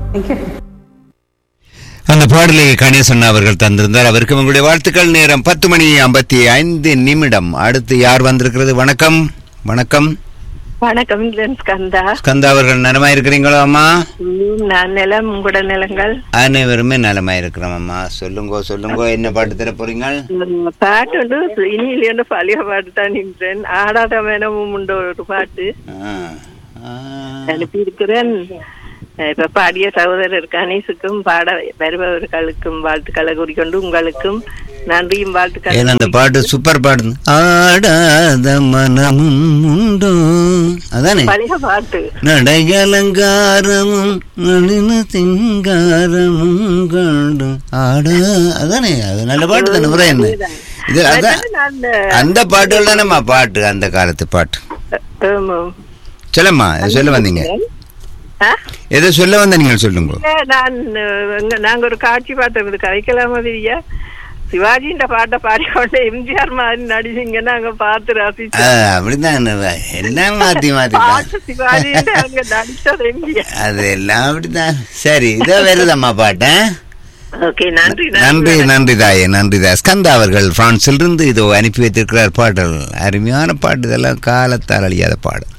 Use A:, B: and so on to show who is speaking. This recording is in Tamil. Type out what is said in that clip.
A: தேங்க்யூ
B: அந்த பாடலை கணேசன் அவர்கள் தந்திருந்தார் அவருக்கு உங்களுடைய வாழ்த்துக்கள் நேரம் பத்து மணி ஐம்பத்தி ஐந்து நிமிடம் அடுத்து யார் வந்திருக்கிறது வணக்கம் வணக்கம்
C: வணக்கம் இந்திரன் ஸ்கந்தா
B: ஸ்கந்தா அவர்கள் நலமா இருக்கிறீங்களோ அம்மா
C: ம், நான் நிலம் உங்களோட நிலங்கள்
B: அனைவருமே நலமா இருக்கிறோம் அம்மா சொல்லுங்க சொல்லுங்க என்ன பாட்டு தர போறீங்க
C: ம், பாட்டு உண்டு இனியிலேருந்து பழைய பாட்டு தான் இந்திரன் ஆடாத மேனமும் உண்டு ஒரு பாட்டு
B: ஆ, ஆ.
C: அனுப்பி இருக்கிறேன் இப்ப பாடிய சகோதரர் கணேசுக்கும் பாட வருபவர்களுக்கும் வாழ்த்துக்களை கூறிக்கொண்டு உங்களுக்கும் நன்றியும்
B: ஏன்னா
C: வாழ்த்துக்கள்
B: அந்த பாட்டு சூப்பர் பாட்டு ஆடாத மனமும் உண்டோ அதானே
C: பழைய பாட்டு
B: நடையலங்காரமும் நளின திங்காரமும் கண்டு ஆடா அதானே அது நல்ல பாட்டு தானே முறை என்ன இது அதான்
C: நான்
B: அந்த பாட்டுகள் தானேம்மா பாட்டு அந்த காலத்து பாட்டு
C: ஆமாம்.
B: சொல்லம்மா எதை சொல்ல வந்தீங்க
C: ஆ?
B: எதை சொல்ல வந்த நீங்கள் சொல்லுங்க
C: இல்ல, நான் அஹ், எங்க- நாங்க ஒரு காட்சி பார்த்தோம் இது கதைக்கலாம் மாதிரியா சிவாஜின்ற பாட்டை பாடிக்கொண்டு எம்ஜிஆர் மாதிரி நடிச்சீங்க நாங்க பார்த்து
B: ஆ,
C: ரசிச்சோம்
B: அப்படிதான் எல்லாம் மாத்தி மாத்தி தான்
C: பாட்டு சிவாஜி அங்க நடிச்சது எம்ஜிஆர்
B: அது எல்லாம் அப்படிதான் சரி இதோ வருதம்மா பாட்டு
C: ஓகே நன்றி
B: நன்றி நன்றி தாயே நன்றி தாய் ஸ்கந்தா அவர்கள் பிரான்சிலிருந்து இதோ அனுப்பி வைத்திருக்கிறார் பாடல் அருமையான பாட்டு இதெல்லாம் காலத்தால் அழியாத பாடல்